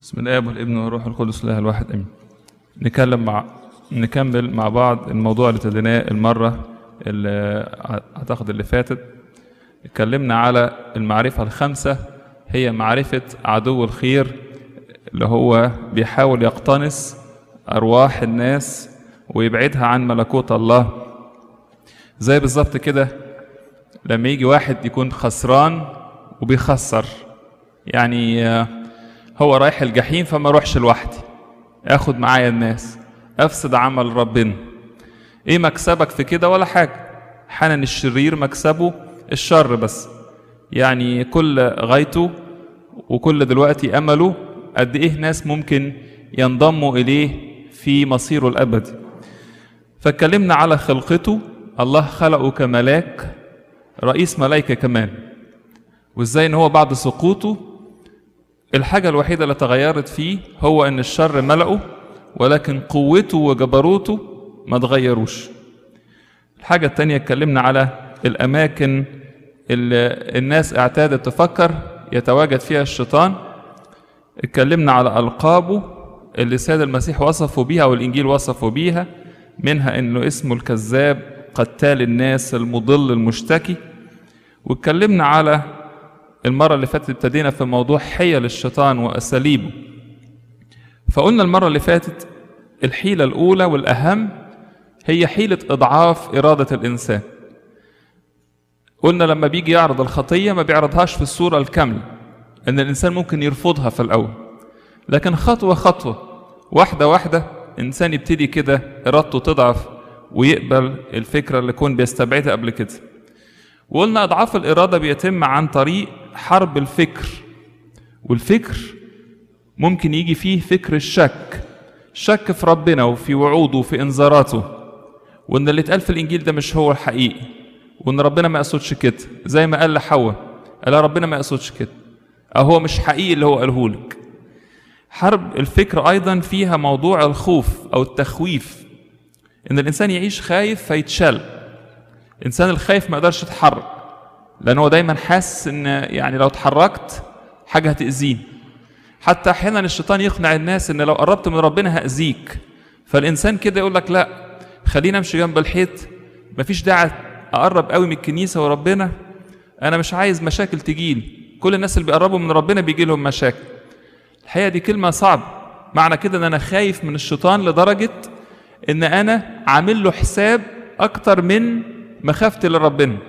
بسم الله والابن والروح القدس الله الواحد امين نكلم مع نكمل مع بعض الموضوع اللي ابتديناه المره اللي اعتقد اللي فاتت اتكلمنا على المعرفه الخامسه هي معرفه عدو الخير اللي هو بيحاول يقتنص ارواح الناس ويبعدها عن ملكوت الله زي بالظبط كده لما يجي واحد يكون خسران وبيخسر يعني آه، هو رايح الجحيم فما اروحش لوحدي اخد معايا الناس افسد عمل ربنا ايه مكسبك في كده ولا حاجه حنن الشرير مكسبه الشر بس يعني كل غايته وكل دلوقتي امله قد ايه ناس ممكن ينضموا اليه في مصيره الابدي فاتكلمنا على خلقته الله خلقه كملاك رئيس ملائكه كمان وازاي ان هو بعد سقوطه الحاجة الوحيدة اللي تغيرت فيه هو ان الشر ملأه ولكن قوته وجبروته ما تغيروش الحاجة التانية اتكلمنا على الأماكن اللي الناس اعتادت تفكر يتواجد فيها الشيطان اتكلمنا على ألقابه اللي السيد المسيح وصفه بيها والإنجيل وصفه بيها منها إنه اسمه الكذاب قتال الناس المضل المشتكي واتكلمنا على المرة اللي فاتت ابتدينا في موضوع حيل الشيطان وأساليبه فقلنا المرة اللي فاتت الحيلة الأولى والأهم هي حيلة إضعاف إرادة الإنسان قلنا لما بيجي يعرض الخطية ما بيعرضهاش في الصورة الكاملة إن الإنسان ممكن يرفضها في الأول لكن خطوة خطوة واحدة واحدة إنسان يبتدي كده إرادته تضعف ويقبل الفكرة اللي كون بيستبعدها قبل كده وقلنا اضعاف الاراده بيتم عن طريق حرب الفكر والفكر ممكن يجي فيه فكر الشك شك في ربنا وفي وعوده وفي انذاراته وان اللي اتقال في الانجيل ده مش هو الحقيقي وان ربنا ما يقصدش كده زي ما قال لحواء قال لها ربنا ما يقصدش كده او هو مش حقيقي اللي هو قاله لك حرب الفكر ايضا فيها موضوع الخوف او التخويف ان الانسان يعيش خايف فيتشل الانسان الخايف ما يقدرش يتحرك لان هو دايما حاسس ان يعني لو اتحركت حاجه هتاذيه حتى احيانا الشيطان يقنع الناس ان لو قربت من ربنا هاذيك فالانسان كده يقول لك لا خلينا امشي جنب الحيط مفيش داعي اقرب قوي من الكنيسه وربنا انا مش عايز مشاكل تجيلي كل الناس اللي بيقربوا من ربنا بيجي لهم مشاكل الحقيقه دي كلمه صعبه معنى كده ان انا خايف من الشيطان لدرجه ان انا عامل له حساب اكتر من مخافتي لربنا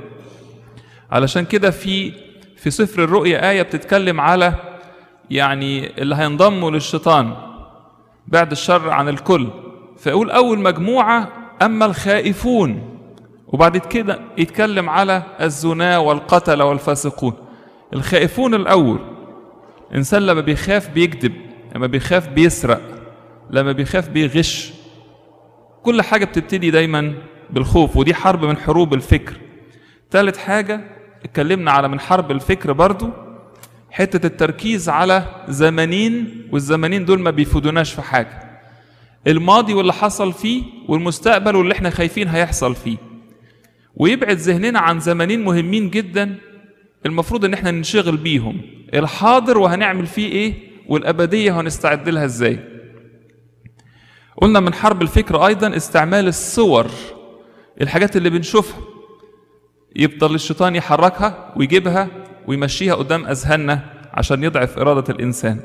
علشان كده في في سفر الرؤيا آية بتتكلم على يعني اللي هينضموا للشيطان بعد الشر عن الكل فيقول أول مجموعة أما الخائفون وبعد كده يتكلم على الزنا والقتل والفاسقون الخائفون الأول إنسان لما بيخاف بيكذب لما بيخاف بيسرق لما بيخاف بيغش كل حاجة بتبتدي دايما بالخوف ودي حرب من حروب الفكر ثالث حاجة اتكلمنا على من حرب الفكر برضو حتة التركيز على زمانين والزمانين دول ما بيفيدوناش في حاجة الماضي واللي حصل فيه والمستقبل واللي احنا خايفين هيحصل فيه ويبعد ذهننا عن زمانين مهمين جدا المفروض ان احنا ننشغل بيهم الحاضر وهنعمل فيه ايه والابدية هنستعد لها ازاي قلنا من حرب الفكر ايضا استعمال الصور الحاجات اللي بنشوفها يفضل الشيطان يحركها ويجيبها ويمشيها قدام اذهاننا عشان يضعف اراده الانسان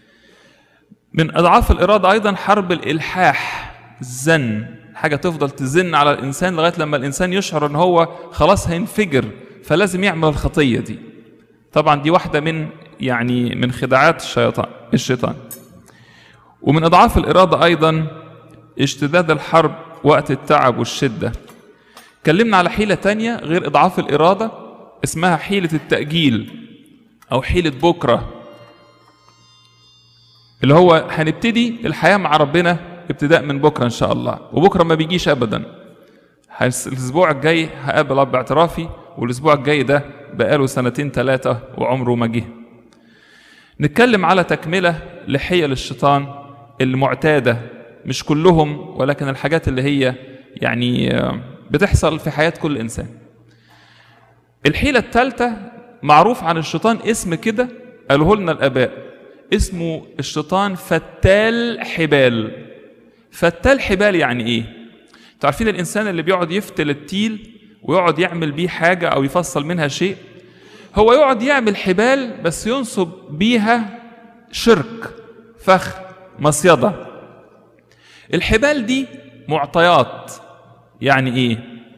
من اضعاف الاراده ايضا حرب الالحاح الزن حاجه تفضل تزن على الانسان لغايه لما الانسان يشعر ان هو خلاص هينفجر فلازم يعمل الخطيه دي طبعا دي واحده من يعني من خداعات الشيطان الشيطان ومن اضعاف الاراده ايضا اشتداد الحرب وقت التعب والشده اتكلمنا على حيلة تانية غير إضعاف الإرادة اسمها حيلة التأجيل أو حيلة بكرة اللي هو هنبتدي الحياة مع ربنا ابتداء من بكرة إن شاء الله وبكرة ما بيجيش أبدا الأسبوع الجاي هقابل أب اعترافي والأسبوع الجاي ده بقاله سنتين ثلاثة وعمره ما جه نتكلم على تكملة لحيل الشيطان المعتادة مش كلهم ولكن الحاجات اللي هي يعني بتحصل في حياة كل إنسان الحيلة الثالثة معروف عن الشيطان اسم كده قاله لنا الآباء اسمه الشيطان فتال حبال فتال حبال يعني ايه انتوا عارفين الانسان اللي بيقعد يفتل التيل ويقعد يعمل بيه حاجه او يفصل منها شيء هو يقعد يعمل حبال بس ينصب بيها شرك فخ مصيده الحبال دي معطيات يعني ايه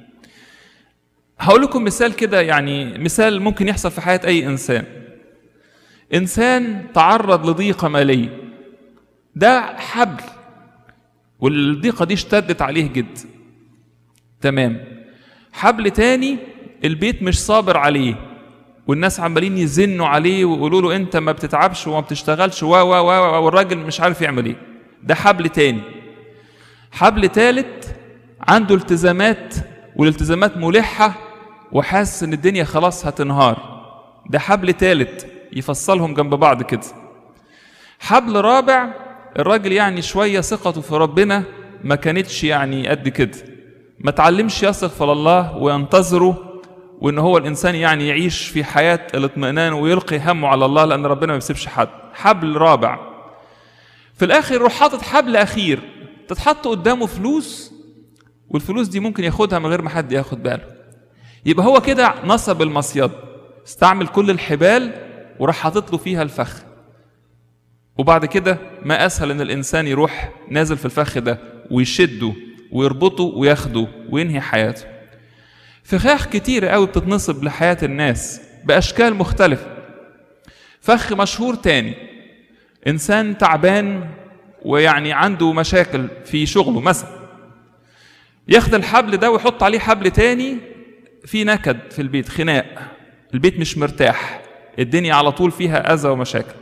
هقول لكم مثال كده يعني مثال ممكن يحصل في حياه اي انسان انسان تعرض لضيقه ماليه ده حبل والضيقه دي اشتدت عليه جدا تمام حبل تاني البيت مش صابر عليه والناس عمالين يزنوا عليه ويقولوا له انت ما بتتعبش وما بتشتغلش و و و والراجل مش عارف يعمل ايه ده حبل تاني حبل تالت عنده التزامات والالتزامات ملحة وحاسس ان الدنيا خلاص هتنهار ده حبل تالت يفصلهم جنب بعض كده حبل رابع الراجل يعني شوية ثقته في ربنا ما كانتش يعني قد كده ما تعلمش يثق في الله وينتظره وان هو الانسان يعني يعيش في حياة الاطمئنان ويلقي همه على الله لان ربنا ما بيسيبش حد حبل رابع في الاخر يروح حاطط حبل اخير تتحط قدامه فلوس والفلوس دي ممكن ياخدها من غير ما حد ياخد باله يبقى هو كده نصب المصيد استعمل كل الحبال وراح حاطط له فيها الفخ وبعد كده ما اسهل ان الانسان يروح نازل في الفخ ده ويشده ويربطه وياخده وينهي حياته فخاخ كتير قوي بتتنصب لحياة الناس بأشكال مختلفة فخ مشهور تاني إنسان تعبان ويعني عنده مشاكل في شغله مثلا ياخد الحبل ده ويحط عليه حبل تاني في نكد في البيت خناق البيت مش مرتاح الدنيا على طول فيها أذى ومشاكل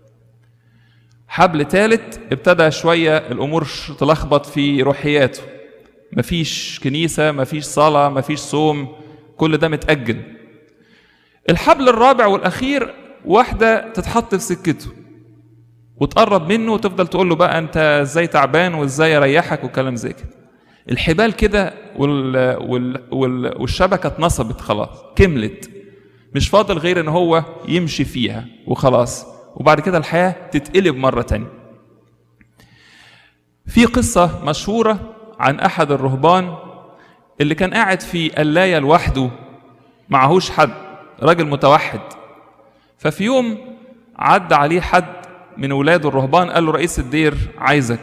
حبل تالت ابتدى شوية الأمور تلخبط في روحياته مفيش كنيسة مفيش صلاة مفيش صوم كل ده متأجل الحبل الرابع والأخير واحدة تتحط في سكته وتقرب منه وتفضل تقول له بقى أنت إزاي تعبان وإزاي أريحك وكلام زي كده الحبال كده وال... وال... وال... والشبكة اتنصبت خلاص كملت مش فاضل غير ان هو يمشي فيها وخلاص وبعد كده الحياة تتقلب مرة تانية في قصة مشهورة عن أحد الرهبان اللي كان قاعد في قلاية لوحده معهوش حد راجل متوحد ففي يوم عدى عليه حد من ولاد الرهبان قال له رئيس الدير عايزك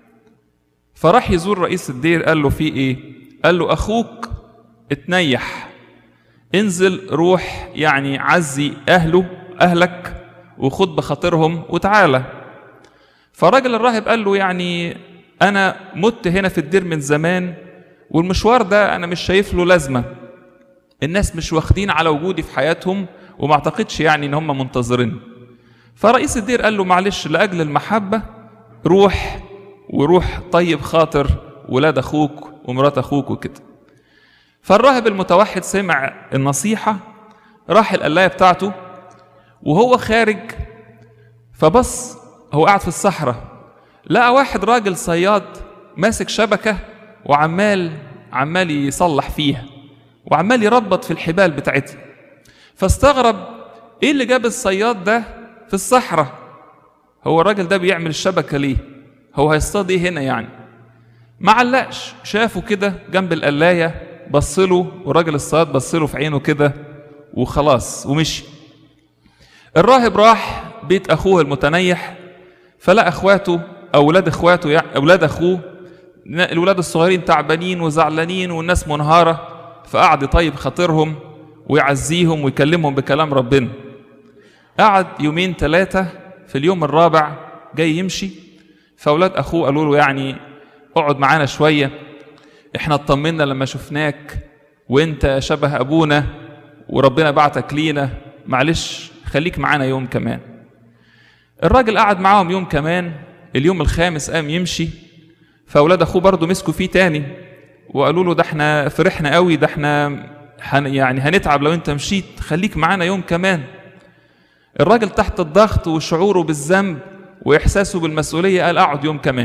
فراح يزور رئيس الدير قال له في ايه قال له اخوك اتنيح انزل روح يعني عزي اهله اهلك وخد بخاطرهم وتعالى فالراجل الراهب قال له يعني انا مت هنا في الدير من زمان والمشوار ده انا مش شايف له لازمه الناس مش واخدين على وجودي في حياتهم وما اعتقدش يعني ان هم منتظرين فرئيس الدير قال له معلش لاجل المحبه روح وروح طيب خاطر ولاد اخوك ومرات اخوك وكده فالراهب المتوحد سمع النصيحه راح القلايه بتاعته وهو خارج فبص هو قاعد في الصحراء لقى واحد راجل صياد ماسك شبكه وعمال عمال يصلح فيها وعمال يربط في الحبال بتاعتها فاستغرب ايه اللي جاب الصياد ده في الصحراء هو الراجل ده بيعمل الشبكه ليه هو هيصطاد ايه هنا يعني ما علقش شافه كده جنب القلايه بصله وراجل الصياد بصله في عينه كده وخلاص ومشي الراهب راح بيت اخوه المتنيح فلقى اخواته اولاد اخواته يعني اولاد اخوه الولاد الصغيرين تعبانين وزعلانين والناس منهاره فقعد يطيب خاطرهم ويعزيهم ويكلمهم بكلام ربنا قعد يومين ثلاثه في اليوم الرابع جاي يمشي فاولاد اخوه قالوا له يعني اقعد معانا شويه احنا اطمنا لما شفناك وانت شبه ابونا وربنا بعتك لينا معلش خليك معانا يوم كمان الراجل قعد معاهم يوم كمان اليوم الخامس قام يمشي فاولاد اخوه برضه مسكوا فيه تاني وقالوا له ده احنا فرحنا قوي ده احنا هن يعني هنتعب لو انت مشيت خليك معانا يوم كمان الراجل تحت الضغط وشعوره بالذنب واحساسه بالمسؤوليه قال اقعد يوم كمان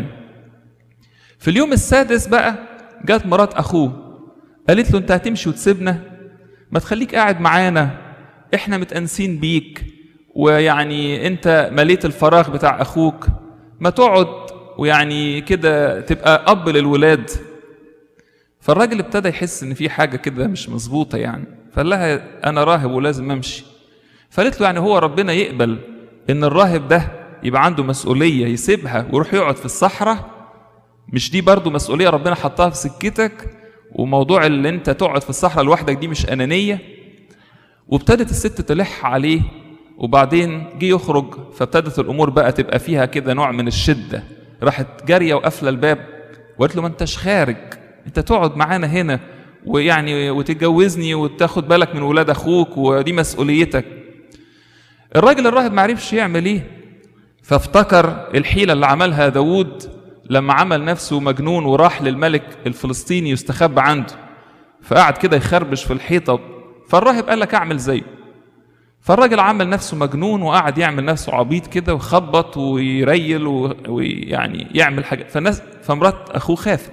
في اليوم السادس بقى جت مرات اخوه قالت له انت هتمشي وتسيبنا ما تخليك قاعد معانا احنا متأنسين بيك ويعني انت مليت الفراغ بتاع اخوك ما تقعد ويعني كده تبقى اب للولاد فالراجل ابتدى يحس ان في حاجه كده مش مظبوطه يعني فقال لها انا راهب ولازم امشي فقالت له يعني هو ربنا يقبل ان الراهب ده يبقى عنده مسؤوليه يسيبها ويروح يقعد في الصحراء مش دي برضو مسؤوليه ربنا حطها في سكتك وموضوع اللي انت تقعد في الصحراء لوحدك دي مش انانيه وابتدت الست تلح عليه وبعدين جه يخرج فابتدت الامور بقى تبقى فيها كده نوع من الشده راحت جاريه وقافله الباب وقالت له ما انتش خارج انت تقعد معانا هنا ويعني وتتجوزني وتاخد بالك من ولاد اخوك ودي مسؤوليتك الراجل الراهب ما عرفش يعمل ايه فافتكر الحيله اللي عملها داوود لما عمل نفسه مجنون وراح للملك الفلسطيني يستخبى عنده فقعد كده يخربش في الحيطه فالراهب قال لك اعمل زيه فالراجل عمل نفسه مجنون وقعد يعمل نفسه عبيط كده ويخبط ويريل ويعني يعمل حاجه فالناس فمرات اخوه خافت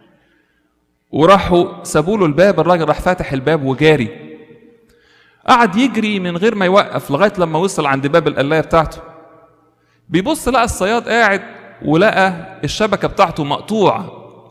وراحوا سابوا له الباب الراجل راح فاتح الباب وجاري قعد يجري من غير ما يوقف لغايه لما وصل عند باب القلايه بتاعته بيبص لقى الصياد قاعد ولقى الشبكه بتاعته مقطوعه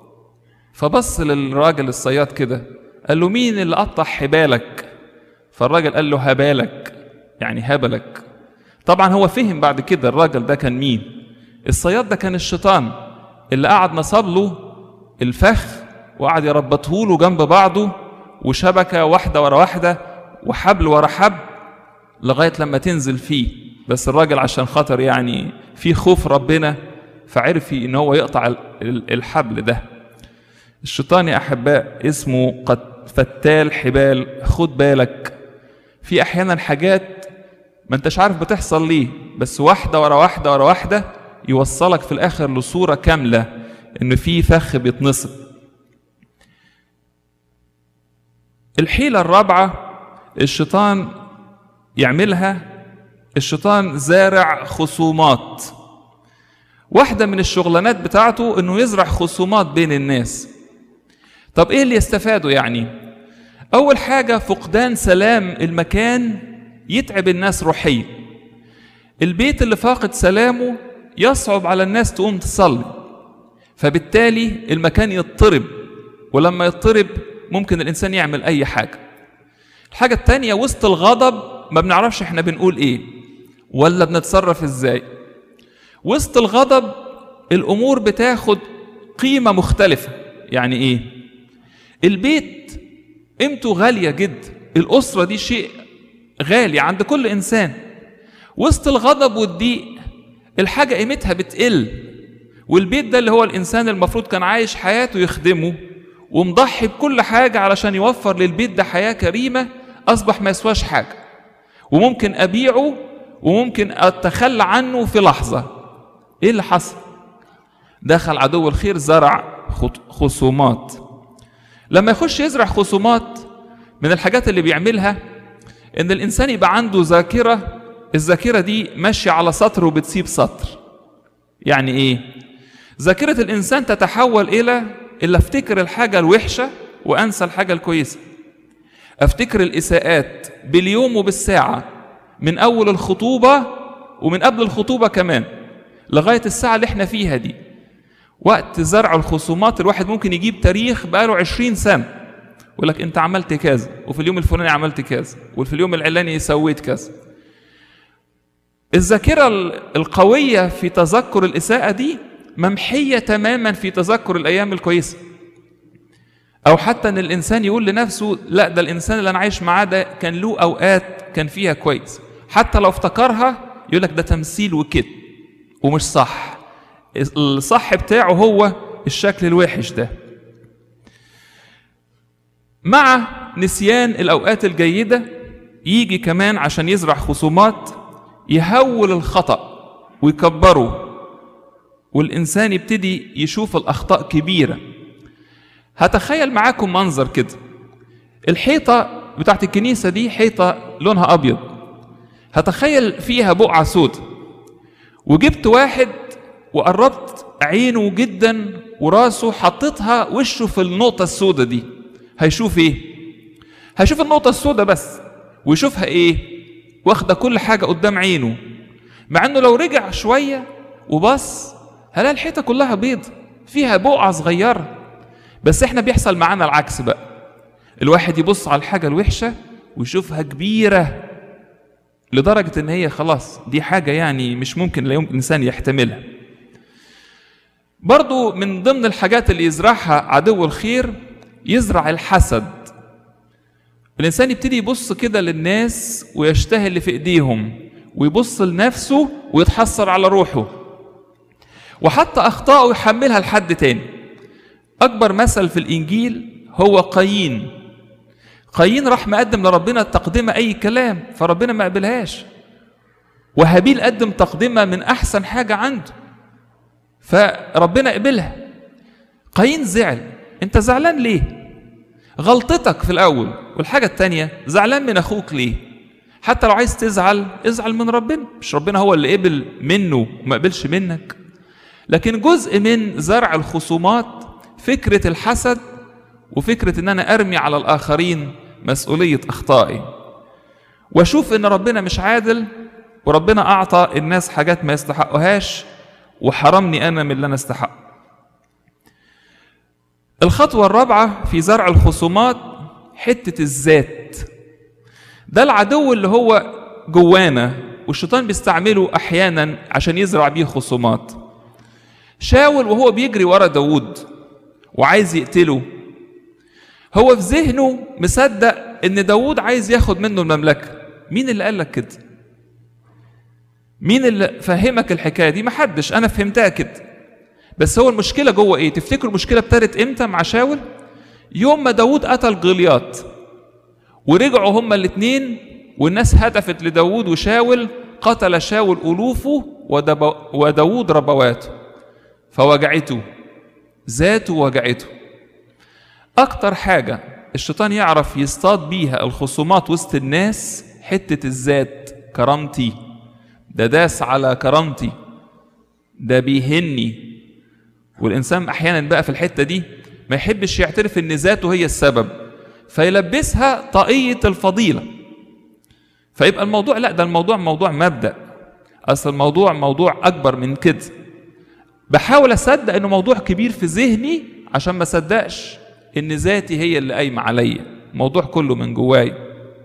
فبص للراجل الصياد كده قال له مين اللي قطع حبالك فالراجل قال له هبالك يعني هبلك طبعا هو فهم بعد كده الراجل ده كان مين الصياد ده كان الشيطان اللي قعد نصب له الفخ وقعد يربطه له جنب بعضه وشبكه واحده ورا واحده وحبل ورا حبل لغايه لما تنزل فيه بس الراجل عشان خاطر يعني في خوف ربنا فعرف ان هو يقطع الحبل ده الشيطان يا احباء اسمه قد فتال حبال خد بالك في احيانا حاجات ما انتش عارف بتحصل ليه بس واحده ورا واحده ورا واحده يوصلك في الاخر لصوره كامله ان في فخ بيتنصب الحيله الرابعه الشيطان يعملها الشيطان زارع خصومات واحدة من الشغلانات بتاعته انه يزرع خصومات بين الناس طب ايه اللي يستفاده يعني اول حاجة فقدان سلام المكان يتعب الناس روحيا البيت اللي فاقد سلامه يصعب على الناس تقوم تصلي فبالتالي المكان يضطرب ولما يضطرب ممكن الانسان يعمل اي حاجة الحاجة التانية وسط الغضب ما بنعرفش احنا بنقول ايه ولا بنتصرف ازاي وسط الغضب الامور بتاخد قيمه مختلفه يعني ايه البيت قيمته غاليه جدا الاسره دي شيء غالي عند كل انسان وسط الغضب والضيق الحاجه قيمتها بتقل والبيت ده اللي هو الانسان المفروض كان عايش حياته يخدمه ومضحي بكل حاجه علشان يوفر للبيت ده حياه كريمه اصبح ما يسواش حاجه وممكن ابيعه وممكن اتخلى عنه في لحظه ايه اللي حصل دخل عدو الخير زرع خصومات لما يخش يزرع خصومات من الحاجات اللي بيعملها ان الانسان يبقى عنده ذاكره الذاكره دي ماشيه على سطر وبتسيب سطر يعني ايه ذاكره الانسان تتحول الى الا افتكر الحاجه الوحشه وانسى الحاجه الكويسه افتكر الاساءات باليوم وبالساعه من اول الخطوبه ومن قبل الخطوبه كمان لغايه الساعه اللي احنا فيها دي وقت زرع الخصومات الواحد ممكن يجيب تاريخ بقاله عشرين سنه يقول لك انت عملت كذا وفي اليوم الفلاني عملت كذا وفي اليوم العلاني سويت كذا الذاكره القويه في تذكر الاساءه دي ممحيه تماما في تذكر الايام الكويسه او حتى ان الانسان يقول لنفسه لا ده الانسان اللي انا عايش معاه ده كان له اوقات كان فيها كويس حتى لو افتكرها يقول لك ده تمثيل وكده ومش صح الصح بتاعه هو الشكل الوحش ده مع نسيان الاوقات الجيده يجي كمان عشان يزرع خصومات يهول الخطا ويكبره والانسان يبتدي يشوف الاخطاء كبيره هتخيل معاكم منظر كده الحيطه بتاعت الكنيسه دي حيطه لونها ابيض هتخيل فيها بقعه سود وجبت واحد وقربت عينه جدا وراسه حطيتها وشه في النقطة السوداء دي هيشوف ايه؟ هيشوف النقطة السوداء بس ويشوفها ايه؟ واخده كل حاجه قدام عينه مع انه لو رجع شويه وبص هلاقي الحيطه كلها بيض فيها بقعه صغيره بس احنا بيحصل معانا العكس بقى الواحد يبص على الحاجه الوحشه ويشوفها كبيره لدرجه ان هي خلاص دي حاجه يعني مش ممكن لا يمكن الانسان يحتملها برضو من ضمن الحاجات اللي يزرعها عدو الخير يزرع الحسد الانسان يبتدي يبص كده للناس ويشتهي اللي في ايديهم ويبص لنفسه ويتحسر على روحه وحتى اخطائه يحملها لحد تاني اكبر مثل في الانجيل هو قايين قايين راح مقدم لربنا تقدمه اي كلام فربنا ما قبلهاش وهابيل قدم تقدمه من احسن حاجه عنده فربنا قبلها قايين زعل انت زعلان ليه غلطتك في الاول والحاجه التانية زعلان من اخوك ليه حتى لو عايز تزعل ازعل من ربنا مش ربنا هو اللي قبل منه وما قبلش منك لكن جزء من زرع الخصومات فكره الحسد وفكره ان انا ارمي على الاخرين مسؤوليه اخطائي واشوف ان ربنا مش عادل وربنا اعطى الناس حاجات ما يستحقوهاش وحرمني انا من اللي انا استحقه الخطوه الرابعه في زرع الخصومات حته الذات ده العدو اللي هو جوانا والشيطان بيستعمله احيانا عشان يزرع بيه خصومات شاول وهو بيجري ورا داوود وعايز يقتله هو في ذهنه مصدق ان داوود عايز ياخد منه المملكه مين اللي قال لك كده مين اللي فهمك الحكايه دي محدش انا فهمتها كده بس هو المشكله جوه ايه تفتكروا المشكله ابتدت امتى مع شاول يوم ما داوود قتل جلياط ورجعوا هما الاثنين والناس هتفت لداوود وشاول قتل شاول ألوفه وداوود ربواته فوجعته ذاته وجعته أكتر حاجة الشيطان يعرف يصطاد بيها الخصومات وسط الناس حتة الذات كرامتي ده داس على كرامتي ده بيهني والإنسان أحيانا بقى في الحتة دي ما يحبش يعترف إن ذاته هي السبب فيلبسها طاقية الفضيلة فيبقى الموضوع لا ده الموضوع موضوع مبدأ أصل الموضوع موضوع أكبر من كده بحاول أصدق إنه موضوع كبير في ذهني عشان ما أصدقش إن ذاتي هي اللي قايمة عليا الموضوع كله من جواي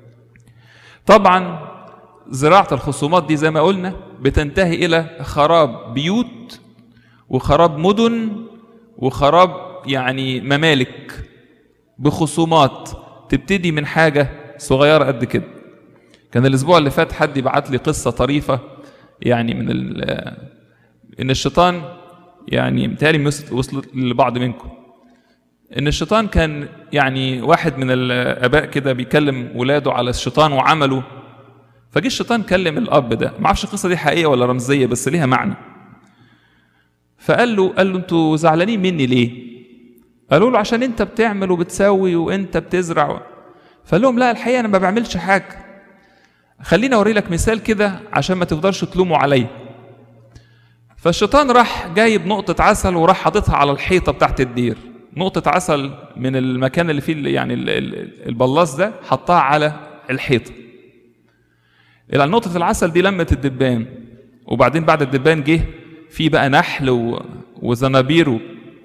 طبعا زراعة الخصومات دي زي ما قلنا بتنتهي إلى خراب بيوت وخراب مدن وخراب يعني ممالك بخصومات تبتدي من حاجة صغيرة قد كده كان الأسبوع اللي فات حد يبعت لي قصة طريفة يعني من إن الشيطان يعني متهيألي وصلت لبعض منكم إن الشيطان كان يعني واحد من الآباء كده بيكلم ولاده على الشيطان وعمله فجه الشيطان كلم الأب ده ما اعرفش القصة دي حقيقية ولا رمزية بس ليها معنى فقال له قال له انتوا زعلانين مني ليه؟ قالوا له عشان انت بتعمل وبتسوي وانت بتزرع فقال لهم لا الحقيقه انا ما بعملش حاجه خليني اوري لك مثال كده عشان ما تفضلش تلوموا عليا فالشيطان راح جايب نقطة عسل وراح حاططها على الحيطة بتاعت الدير نقطة عسل من المكان اللي فيه يعني البلاص ده حطها على الحيطة نقطة العسل دي لمت الدبان وبعدين بعد الدبان جه في بقى نحل وزنابير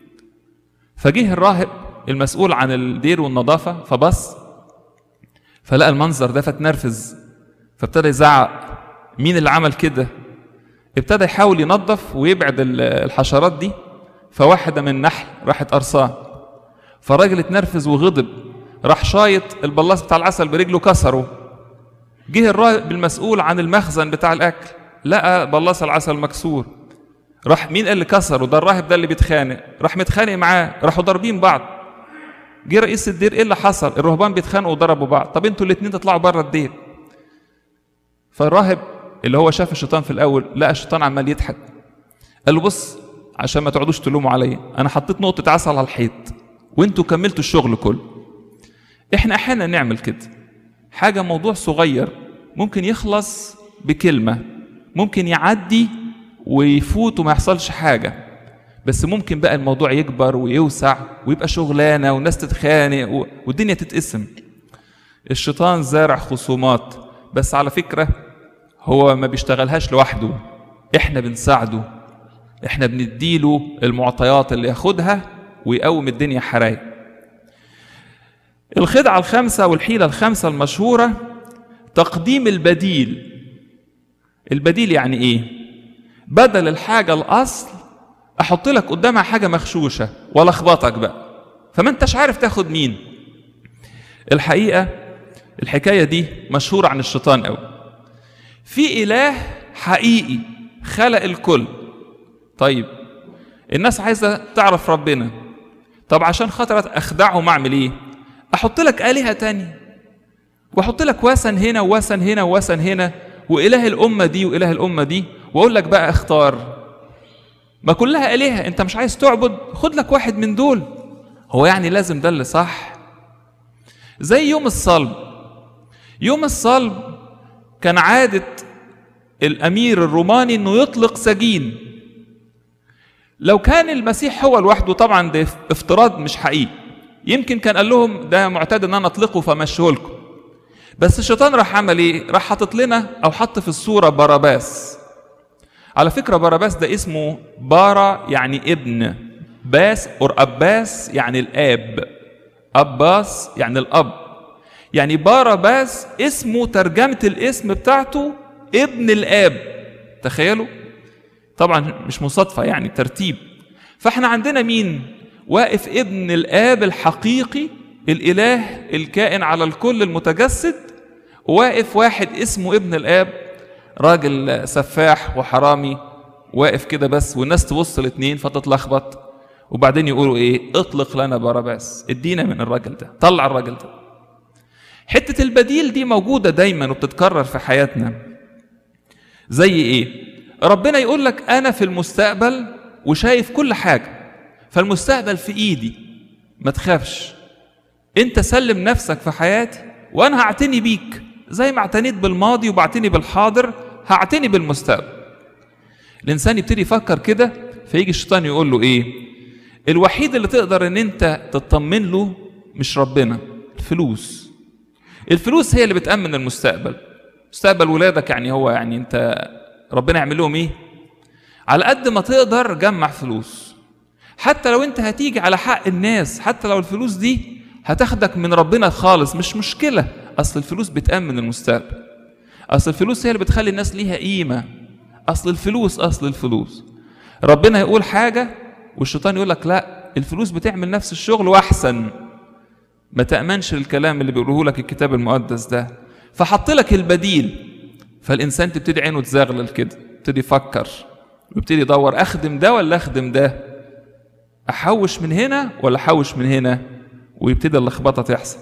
فجه الراهب المسؤول عن الدير والنظافة فبص فلقى المنظر ده فتنرفز فابتدى يزعق مين اللي عمل كده ابتدى يحاول ينظف ويبعد الحشرات دي فواحدة من النحل راحت قرصاه فالراجل اتنرفز وغضب راح شايط البلاص بتاع العسل برجله كسره جه الراهب المسؤول عن المخزن بتاع الاكل لقى بلاص العسل مكسور راح مين اللي كسره ده الراهب ده اللي بيتخانق راح متخانق معاه راحوا ضاربين بعض جه رئيس الدير ايه اللي حصل الرهبان بيتخانقوا وضربوا بعض طب انتوا الاثنين تطلعوا بره الدير فالراهب اللي هو شاف الشيطان في الاول لقى الشيطان عمال يضحك قال له بص عشان ما تقعدوش تلوموا عليا انا حطيت نقطه عسل على الحيط وانتوا كملتوا الشغل كله احنا احيانا نعمل كده حاجه موضوع صغير ممكن يخلص بكلمه ممكن يعدي ويفوت وما يحصلش حاجه بس ممكن بقى الموضوع يكبر ويوسع ويبقى شغلانه والناس تتخانق والدنيا تتقسم الشيطان زارع خصومات بس على فكره هو ما بيشتغلهاش لوحده احنا بنساعده احنا بنديله المعطيات اللي ياخدها ويقوم الدنيا حرايق الخدعة الخامسة والحيلة الخامسة المشهورة تقديم البديل البديل يعني ايه بدل الحاجة الأصل أحط لك قدامها حاجة مغشوشة ولا أخبطك بقى فما انتش عارف تاخد مين الحقيقة الحكاية دي مشهورة عن الشيطان قوي في إله حقيقي خلق الكل طيب الناس عايزة تعرف ربنا طب عشان خاطر أخدعهم أعمل إيه أحط لك آلهة تانية وأحط لك وثن هنا ووثن هنا ووثن هنا وإله الأمة دي وإله الأمة دي وأقول لك بقى اختار ما كلها آلهة أنت مش عايز تعبد خد لك واحد من دول هو يعني لازم ده اللي صح زي يوم الصلب يوم الصلب كان عادة الأمير الروماني إنه يطلق سجين لو كان المسيح هو لوحده طبعا ده افتراض مش حقيقي يمكن كان قال لهم ده معتاد ان انا اطلقه فمشيه لكم بس الشيطان راح عمل ايه راح حاطط لنا او حط في الصوره باراباس على فكره باراباس ده اسمه بارا يعني ابن باس اور اباس يعني الاب اباس يعني الاب يعني باراباس اسمه ترجمه الاسم بتاعته ابن الاب تخيلوا طبعا مش مصادفه يعني ترتيب فاحنا عندنا مين واقف ابن الاب الحقيقي الاله الكائن على الكل المتجسد واقف واحد اسمه ابن الاب راجل سفاح وحرامي واقف كده بس والناس تبص الاثنين فتتلخبط وبعدين يقولوا ايه اطلق لنا باراباس ادينا من الراجل ده طلع الراجل ده حته البديل دي موجوده دايما وبتتكرر في حياتنا زي ايه ربنا يقول لك انا في المستقبل وشايف كل حاجه فالمستقبل في ايدي ما تخافش انت سلم نفسك في حياتي وانا هعتني بيك زي ما اعتنيت بالماضي وبعتني بالحاضر هعتني بالمستقبل الانسان يبتدي يفكر كده فيجي الشيطان يقول له ايه الوحيد اللي تقدر ان انت تطمن له مش ربنا الفلوس الفلوس هي اللي بتأمن المستقبل مستقبل ولادك يعني هو يعني انت ربنا يعمل لهم ايه على قد ما تقدر جمع فلوس حتى لو انت هتيجي على حق الناس حتى لو الفلوس دي هتاخدك من ربنا خالص مش مشكلة أصل الفلوس بتأمن المستقبل أصل الفلوس هي اللي بتخلي الناس ليها قيمة أصل الفلوس أصل الفلوس ربنا يقول حاجة والشيطان يقول لك لا الفلوس بتعمل نفس الشغل وأحسن ما تأمنش الكلام اللي بيقوله لك الكتاب المقدس ده فحط لك البديل فالإنسان تبتدي عينه تزغلل كده يبتدي يفكر ويبتدي يدور أخدم ده ولا أخدم ده احوش من هنا ولا احوش من هنا ويبتدي اللخبطه تحصل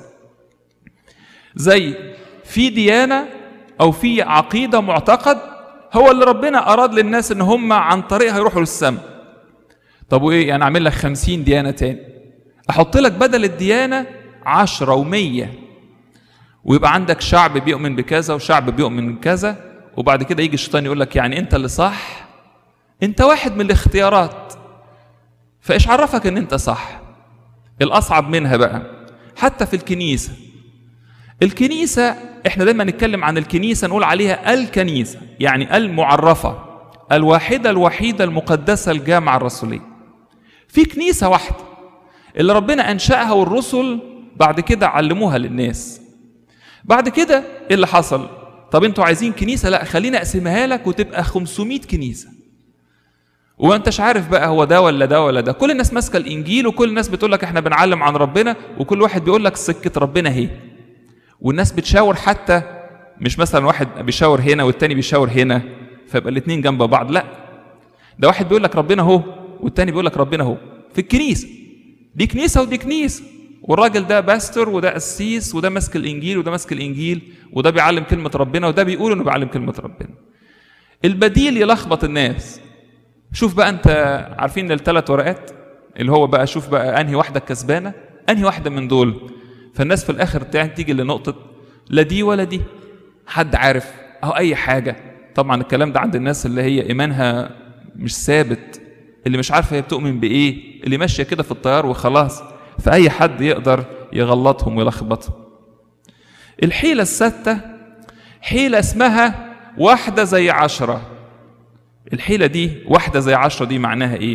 زي في ديانه او في عقيده معتقد هو اللي ربنا اراد للناس ان هم عن طريقها يروحوا للسماء طب وايه يعني اعمل لك خمسين ديانه تاني احط لك بدل الديانه عشرة ومية ويبقى عندك شعب بيؤمن بكذا وشعب بيؤمن بكذا وبعد كده يجي الشيطان يقول لك يعني انت اللي صح انت واحد من الاختيارات فايش عرفك ان انت صح الاصعب منها بقى حتى في الكنيسه الكنيسه احنا دايما نتكلم عن الكنيسه نقول عليها الكنيسه يعني المعرفه الواحده الوحيده المقدسه الجامعه الرسوليه في كنيسه واحده اللي ربنا انشاها والرسل بعد كده علموها للناس بعد كده ايه اللي حصل طب انتوا عايزين كنيسه لا خلينا اقسمها لك وتبقى 500 كنيسه وما انتش عارف بقى هو ده ولا ده ولا ده كل الناس ماسكه الانجيل وكل الناس بتقول لك احنا بنعلم عن ربنا وكل واحد بيقول لك سكه ربنا اهي والناس بتشاور حتى مش مثلا واحد بيشاور هنا والتاني بيشاور هنا فيبقى الاثنين جنب بعض لا ده واحد بيقول لك ربنا اهو والتاني بيقول لك ربنا اهو في الكنيسه دي كنيسه ودي كنيسه والراجل ده باستور وده قسيس وده ماسك الانجيل وده ماسك الانجيل وده بيعلم كلمه ربنا وده بيقول انه بيعلم كلمه ربنا البديل يلخبط الناس شوف بقى انت عارفين الثلاث ورقات اللي هو بقى شوف بقى انهي واحده كسبانه انهي واحده من دول فالناس في الاخر تيجي لنقطه لا دي ولا دي حد عارف اهو اي حاجه طبعا الكلام ده عند الناس اللي هي ايمانها مش ثابت اللي مش عارفه هي بتؤمن بايه اللي ماشيه كده في الطيار وخلاص فاي حد يقدر يغلطهم ويلخبطهم الحيله السادسه حيله اسمها واحدة زي عشرة الحيلة دي واحدة زي عشرة دي معناها ايه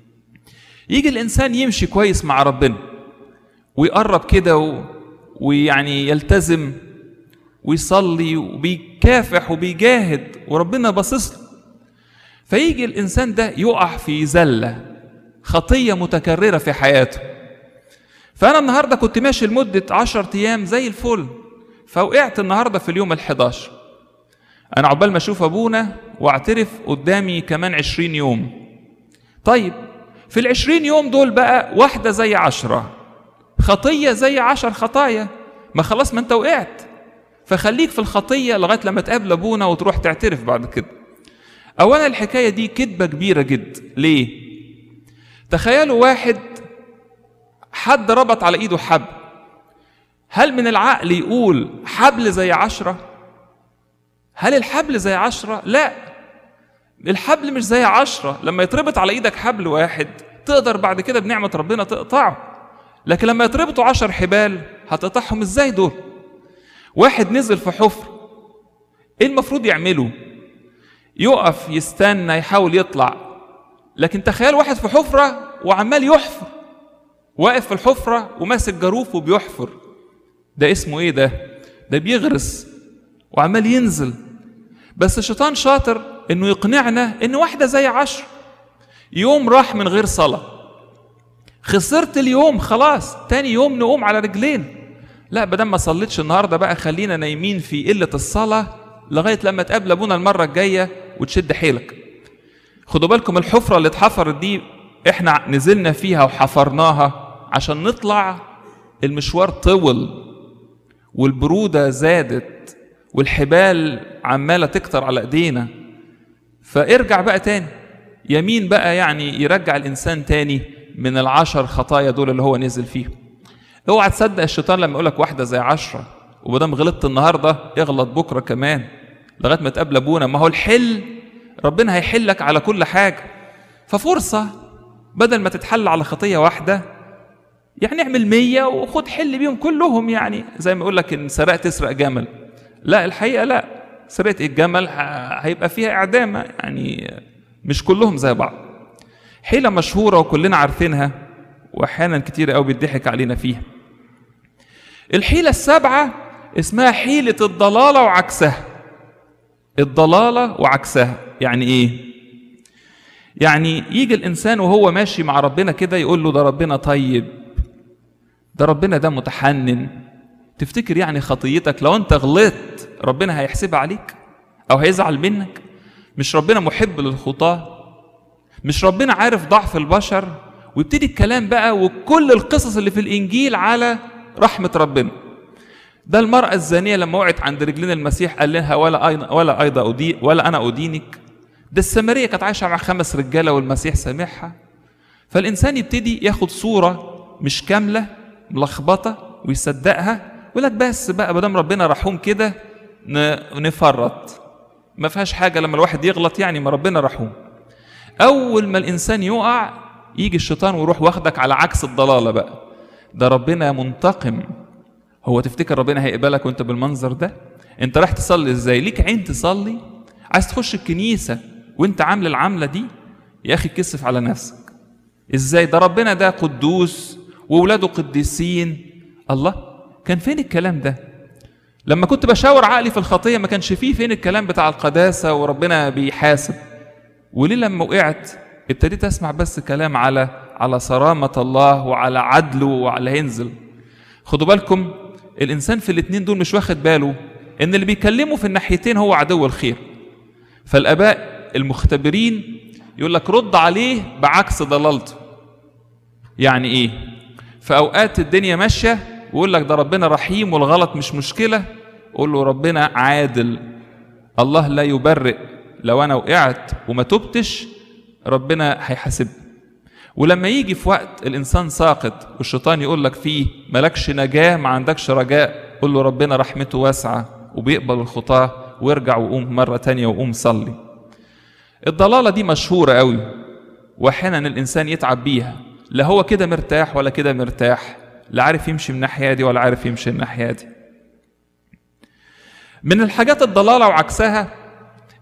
يجي الإنسان يمشي كويس مع ربنا ويقرب كده و... ويعني يلتزم ويصلي وبيكافح وبيجاهد وربنا باصص له فيجي الإنسان ده يقع في زلة خطية متكررة في حياته فأنا النهاردة كنت ماشي لمدة عشرة أيام زي الفل فوقعت النهاردة في اليوم الحداشر أنا عقبال ما أشوف أبونا وأعترف قدامي كمان عشرين يوم طيب في العشرين يوم دول بقى واحدة زي عشرة خطية زي عشر خطايا ما خلاص ما أنت وقعت فخليك في الخطية لغاية لما تقابل أبونا وتروح تعترف بعد كده أولا الحكاية دي كذبة كبيرة جدا ليه؟ تخيلوا واحد حد ربط على ايده حبل هل من العقل يقول حبل زي عشرة هل الحبل زي عشرة لا الحبل مش زي عشرة لما يتربط على ايدك حبل واحد تقدر بعد كده بنعمة ربنا تقطعه لكن لما يتربطوا عشر حبال هتقطعهم ازاي دول واحد نزل في حفر ايه المفروض يعمله يقف يستنى يحاول يطلع لكن تخيل واحد في حفرة وعمال يحفر واقف في الحفرة وماسك جاروف وبيحفر ده اسمه ايه ده ده بيغرس وعمال ينزل بس الشيطان شاطر انه يقنعنا ان واحدة زي عشر يوم راح من غير صلاة خسرت اليوم خلاص تاني يوم نقوم على رجلين لا بدل ما صليتش النهارده بقى خلينا نايمين في قلة الصلاة لغاية لما تقابل ابونا المرة الجاية وتشد حيلك خدوا بالكم الحفرة اللي اتحفرت دي احنا نزلنا فيها وحفرناها عشان نطلع المشوار طول والبرودة زادت والحبال عمالة تكتر على ايدينا فارجع بقى تاني يمين بقى يعني يرجع الانسان تاني من العشر خطايا دول اللي هو نزل فيهم اوعى تصدق الشيطان لما يقولك واحدة زي عشرة ومادام غلطت النهاردة اغلط بكرة كمان لغاية ما تقابل ابونا ما هو الحل ربنا هيحلك على كل حاجة ففرصة بدل ما تتحل على خطية واحدة يعني اعمل مية وخد حل بيهم كلهم يعني زي ما يقول لك ان سرقت تسرق جمل لا الحقيقة لا سرقة الجمل هيبقى فيها إعدام يعني مش كلهم زي بعض حيلة مشهورة وكلنا عارفينها وأحيانا كتير قوي بيضحك علينا فيها الحيلة السابعة اسمها حيلة الضلالة وعكسها الضلالة وعكسها يعني إيه؟ يعني يجي الإنسان وهو ماشي مع ربنا كده يقول له ده ربنا طيب ده ربنا ده متحنن تفتكر يعني خطيتك لو أنت غلطت ربنا هيحسبها عليك أو هيزعل منك مش ربنا محب للخطاة مش ربنا عارف ضعف البشر ويبتدي الكلام بقى وكل القصص اللي في الإنجيل على رحمة ربنا ده المرأة الزانية لما وقعت عند رجلين المسيح قال لها ولا أيضا ولا أيضا أدي ولا أنا أدينك ده السامرية كانت عايشة مع خمس رجالة والمسيح سامحها فالإنسان يبتدي ياخد صورة مش كاملة ملخبطة ويصدقها يقول لك بس بقى ما دام ربنا رحوم كده نفرط ما فيهاش حاجة لما الواحد يغلط يعني ما ربنا رحوم أول ما الإنسان يقع يجي الشيطان ويروح واخدك على عكس الضلالة بقى ده ربنا منتقم هو تفتكر ربنا هيقبلك وانت بالمنظر ده انت رايح تصلي ازاي ليك عين تصلي عايز تخش الكنيسة وانت عامل العملة دي يا أخي كسف على نفسك ازاي ده ربنا ده قدوس وولاده قديسين الله كان فين الكلام ده لما كنت بشاور عقلي في الخطية ما كانش فيه فين الكلام بتاع القداسة وربنا بيحاسب وليه لما وقعت ابتديت اسمع بس كلام على على صرامة الله وعلى عدله وعلى هينزل خدوا بالكم الانسان في الاتنين دول مش واخد باله ان اللي بيكلمه في الناحيتين هو عدو الخير فالاباء المختبرين يقول لك رد عليه بعكس ضلالته يعني ايه في اوقات الدنيا ماشيه ويقول لك ده ربنا رحيم والغلط مش مشكله قول له ربنا عادل الله لا يبرئ لو انا وقعت وما تبتش ربنا هيحاسبني ولما يجي في وقت الانسان ساقط والشيطان يقول لك فيه مالكش نجاه ما عندكش رجاء قول له ربنا رحمته واسعه وبيقبل الخطاه وارجع وقوم مره تانية وقوم صلي الضلاله دي مشهوره قوي واحيانا الانسان يتعب بيها لا هو كده مرتاح ولا كده مرتاح لا عارف يمشي من الناحيه دي ولا عارف يمشي من الناحيه دي من الحاجات الضلاله وعكسها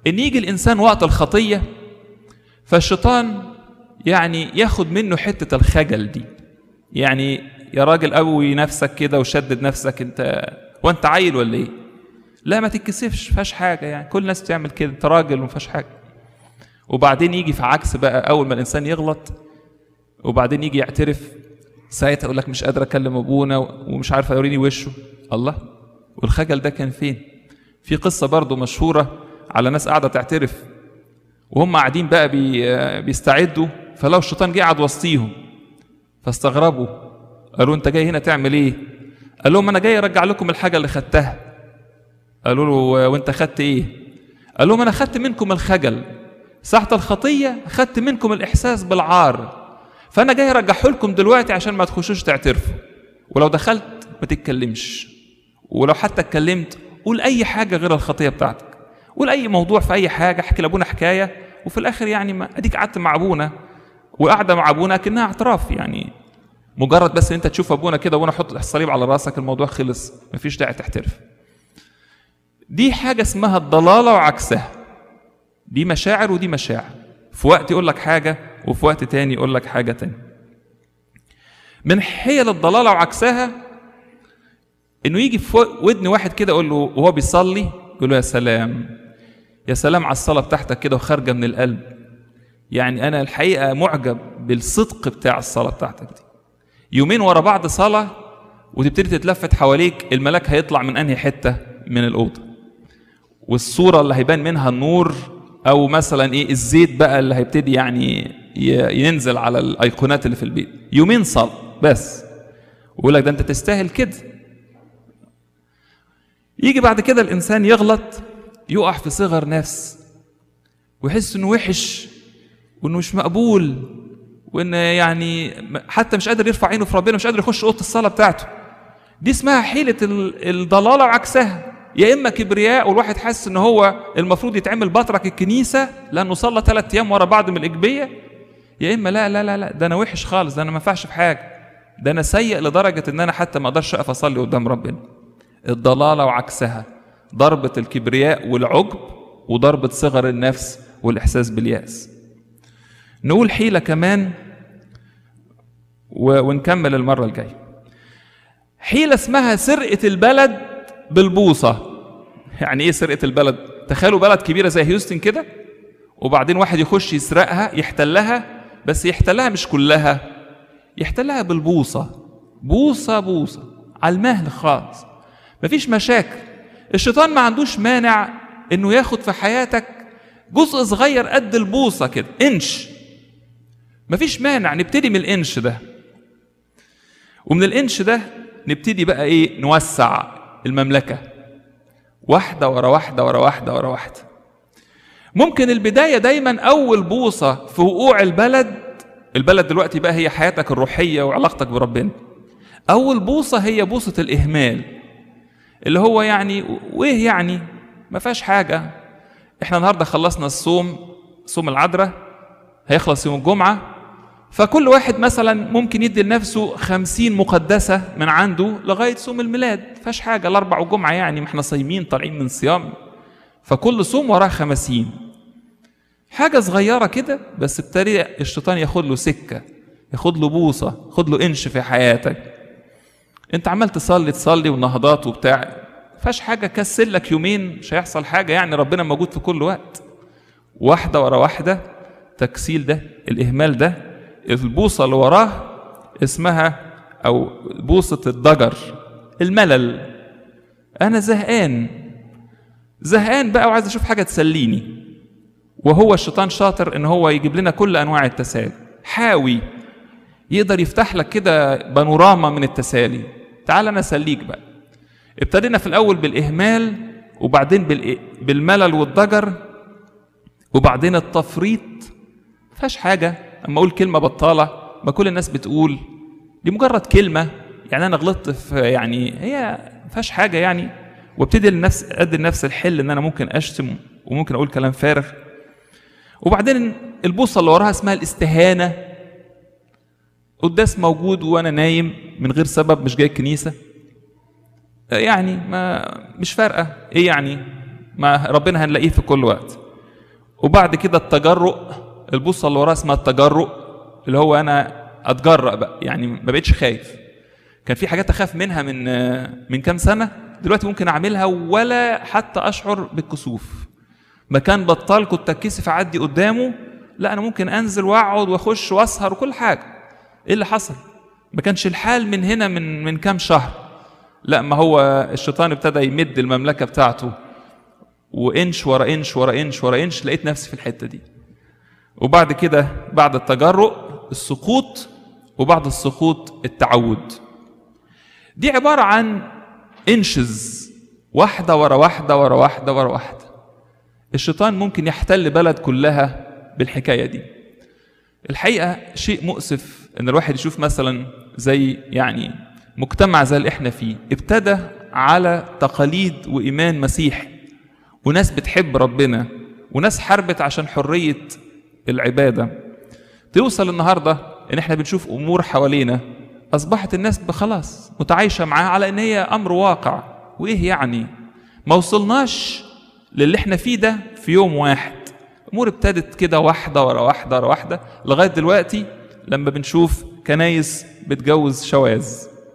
ان يجي الانسان وقت الخطيه فالشيطان يعني ياخد منه حته الخجل دي يعني يا راجل قوي نفسك كده وشدد نفسك انت وانت عيل ولا ايه لا ما تتكسفش فيهاش حاجه يعني كل الناس بتعمل كده انت راجل وما فيهاش حاجه وبعدين يجي في عكس بقى اول ما الانسان يغلط وبعدين يجي يعترف ساعتها يقول لك مش قادر اكلم ابونا ومش عارف يوريني وشه الله والخجل ده كان فين في قصه برضو مشهوره على ناس قاعده تعترف وهم قاعدين بقى بي بيستعدوا فلو الشيطان جه قعد وسطيهم فاستغربوا قالوا انت جاي هنا تعمل ايه قال لهم انا جاي ارجع لكم الحاجه اللي خدتها قالوا له وانت خدت ايه قال لهم انا خدت منكم الخجل ساعة الخطية خدت منكم الإحساس بالعار فأنا جاي أرجحه لكم دلوقتي عشان ما تخشوش تعترفوا ولو دخلت ما تتكلمش ولو حتى اتكلمت قول أي حاجة غير الخطية بتاعتك قول أي موضوع في أي حاجة احكي لأبونا حكاية وفي الآخر يعني ما أديك قعدت مع أبونا وقاعدة مع أبونا كأنها اعتراف يعني مجرد بس انت تشوف ابونا كده وانا احط الصليب على راسك الموضوع خلص مفيش داعي تحترف دي حاجه اسمها الضلاله وعكسها دي مشاعر ودي مشاعر في وقت يقول لك حاجه وفي وقت تاني يقول لك حاجه تاني من حيل الضلاله وعكسها انه يجي في ودن واحد كده يقول له وهو بيصلي يقول له يا سلام يا سلام على الصلاه بتاعتك كده وخارجه من القلب يعني انا الحقيقه معجب بالصدق بتاع الصلاه بتاعتك دي يومين ورا بعض صلاة وتبتدي تتلفت حواليك الملاك هيطلع من أنهي حتة من الأوضة والصورة اللي هيبان منها النور أو مثلا إيه الزيت بقى اللي هيبتدي يعني ينزل على الأيقونات اللي في البيت يومين صلاة بس ويقول لك ده أنت تستاهل كده يجي بعد كده الإنسان يغلط يقع في صغر نفس ويحس إنه وحش وإنه مش مقبول وان يعني حتى مش قادر يرفع عينه في ربنا مش قادر يخش اوضه الصلاه بتاعته دي اسمها حيله الضلاله وعكسها يا اما كبرياء والواحد حاسس ان هو المفروض يتعمل بطرك الكنيسه لانه صلى ثلاث ايام ورا بعض من الاجبيه يا اما لا لا لا لا ده انا وحش خالص ده انا ما ينفعش في حاجه ده انا سيء لدرجه ان انا حتى ما اقدرش اقف اصلي قدام ربنا الضلاله وعكسها ضربه الكبرياء والعجب وضربه صغر النفس والاحساس بالياس نقول حيلة كمان و... ونكمل المرة الجاية حيلة اسمها سرقة البلد بالبوصة يعني ايه سرقة البلد تخيلوا بلد كبيرة زي هيوستن كده وبعدين واحد يخش يسرقها يحتلها بس يحتلها مش كلها يحتلها بالبوصة بوصة بوصة على المهل خالص مفيش مشاكل الشيطان ما عندوش مانع انه ياخد في حياتك جزء صغير قد البوصة كده انش مفيش مانع نبتدي من الانش ده ومن الانش ده نبتدي بقى ايه نوسع المملكه واحده ورا واحده ورا واحده ورا واحده ممكن البدايه دايما اول بوصه في وقوع البلد البلد دلوقتي بقى هي حياتك الروحيه وعلاقتك بربنا اول بوصه هي بوصه الاهمال اللي هو يعني وايه يعني ما فيهاش حاجه احنا النهارده خلصنا الصوم صوم العذراء هيخلص يوم الجمعه فكل واحد مثلا ممكن يدي لنفسه خمسين مقدسة من عنده لغاية صوم الميلاد فاش حاجة الأربع وجمعة يعني ما احنا صايمين طالعين من صيام فكل صوم وراه خمسين حاجة صغيرة كده بس ابتدي الشيطان ياخد له سكة ياخد له بوصة ياخد له انش في حياتك انت عمال تصلي تصلي ونهضات وبتاع فاش حاجة كسل لك يومين مش هيحصل حاجة يعني ربنا موجود في كل وقت واحدة ورا واحدة تكسيل ده الإهمال ده البوصة اللي وراه اسمها أو بوصة الضجر الملل أنا زهقان زهقان بقى وعايز أشوف حاجة تسليني وهو الشيطان شاطر إن هو يجيب لنا كل أنواع التسالي حاوي يقدر يفتح لك كده بانوراما من التسالي تعال أنا أسليك بقى ابتدينا في الأول بالإهمال وبعدين بالملل والضجر وبعدين التفريط فيهاش حاجة اما اقول كلمه بطاله ما كل الناس بتقول دي مجرد كلمه يعني انا غلطت في يعني هي ما فيهاش حاجه يعني وابتدي للنفس ادي لنفس الحل ان انا ممكن اشتم وممكن اقول كلام فارغ وبعدين البوصه اللي وراها اسمها الاستهانه قداس موجود وانا نايم من غير سبب مش جاي الكنيسه يعني ما مش فارقه ايه يعني ما ربنا هنلاقيه في كل وقت وبعد كده التجرؤ البوصه اللي وراها اسمها التجرؤ اللي هو انا اتجرأ بقى يعني ما بقتش خايف كان في حاجات اخاف منها من من كام سنه دلوقتي ممكن اعملها ولا حتى اشعر بالكسوف مكان بطال كنت اتكسف اعدي قدامه لا انا ممكن انزل واقعد واخش واسهر وكل حاجه ايه اللي حصل ما كانش الحال من هنا من من كام شهر لا ما هو الشيطان ابتدى يمد المملكه بتاعته وانش ورا انش ورا انش ورا انش لقيت نفسي في الحته دي وبعد كده بعد التجرؤ السقوط وبعد السقوط التعود دي عباره عن انشز واحده ورا واحده ورا واحده ورا واحده الشيطان ممكن يحتل بلد كلها بالحكايه دي الحقيقه شيء مؤسف ان الواحد يشوف مثلا زي يعني مجتمع زي اللي احنا فيه ابتدى على تقاليد وايمان مسيحي وناس بتحب ربنا وناس حاربت عشان حريه العباده توصل النهارده ان احنا بنشوف امور حوالينا اصبحت الناس خلاص متعايشه معاها على ان هي امر واقع وايه يعني ما وصلناش للي احنا فيه ده في يوم واحد امور ابتدت كده واحده ورا واحده ورا واحده لغايه دلوقتي لما بنشوف كنايس بتجوز شواذ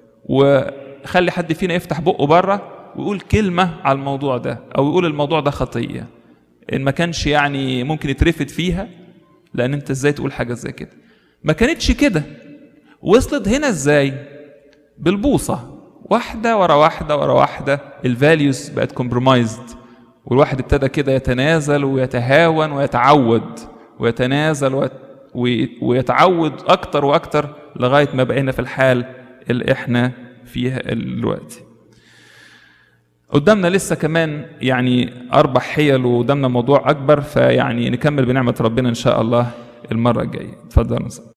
وخلي حد فينا يفتح بقه بره ويقول كلمه على الموضوع ده او يقول الموضوع ده خطيه ان ما كانش يعني ممكن يترفد فيها لان انت ازاي تقول حاجه زي كده ما كانتش كده وصلت هنا ازاي بالبوصه واحده ورا واحده ورا واحده الفاليوز بقت كومبرومايزد والواحد ابتدى كده يتنازل ويتهاون ويتعود ويتنازل ويتعود اكتر واكتر لغايه ما بقينا في الحال اللي احنا فيها دلوقتي قدامنا لسه كمان يعني اربع حيل وقدامنا موضوع اكبر فيعني نكمل بنعمه ربنا ان شاء الله المره الجايه اتفضل